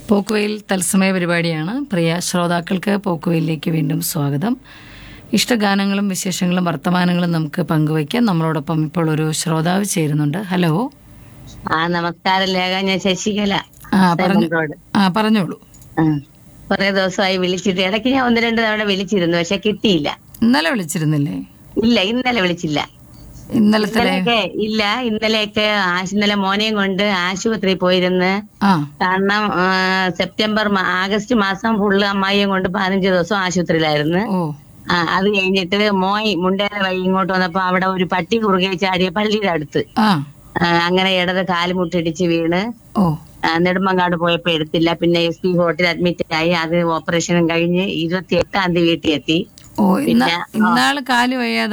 പോക്കുവെയിൽ തത്സമയ പരിപാടിയാണ് പ്രിയ ശ്രോതാക്കൾക്ക് പോക്കുവെയിലേക്ക് വീണ്ടും സ്വാഗതം ഇഷ്ടഗാനങ്ങളും വിശേഷങ്ങളും വർത്തമാനങ്ങളും നമുക്ക് പങ്കുവയ്ക്കാം നമ്മളോടൊപ്പം ഇപ്പോൾ ഒരു ശ്രോതാവ് ചേരുന്നുണ്ട് ഹലോ ആ നമസ്കാരം ലേഖ ഞാൻ ശശികല ആ പറഞ്ഞു റോഡ് ആ പറഞ്ഞോളൂ കുറെ ദിവസമായി വിളിച്ചിട്ട് ഇടയ്ക്ക് ഞാൻ ഒന്ന് രണ്ട് തവണ വിളിച്ചിരുന്നു പക്ഷെ കിട്ടിയില്ല ഇന്നലെ വിളിച്ചിരുന്നില്ലേ ഇല്ല ഇന്നലെ വിളിച്ചില്ല ഇന്നലത്തെ ഇന്നലെയൊക്കെ ഇല്ല ഇന്നലെയൊക്കെ ആശ് ഇന്നലെ മോനെയും കൊണ്ട് ആശുപത്രിയിൽ പോയിരുന്ന് ആ കാരണം ആ, സെപ്റ്റംബർ മാ- ആഗസ്റ്റ് മാസം ഫുള്ള് അമ്മായിയും കൊണ്ട് പതിനഞ്ച് ദിവസം ആശുപത്രിയിലായിരുന്നു ഓ ആ, അത് കഴിഞ്ഞിട്ട് മോയ് മുണ്ടേര വഴി ഇങ്ങോട്ട് വന്നപ്പോ അവിടെ ഒരു പട്ടി കുറുകെ ചാടിയ പള്ളിയുടെ അടുത്ത് ആ ആ, അങ്ങനെ ഇടത് കാലുമുട്ടിടിച്ച് വീണ് ഓ ആ, നെടുമങ്ങാട് പോയപ്പോ എടുത്തില്ല പിന്നെ എസ് പി ഹോട്ടലിൽ അഡ്മിറ്റ് ആയി അത് ഓപ്പറേഷനും കഴിഞ്ഞ് ഇരുപത്തി എട്ടാം തീയതി വീട്ടിൽ എത്തി ഓ ഇന്ന പിന്നെ, ആ. ഇന്നാള് കാല് വയ്യാതെ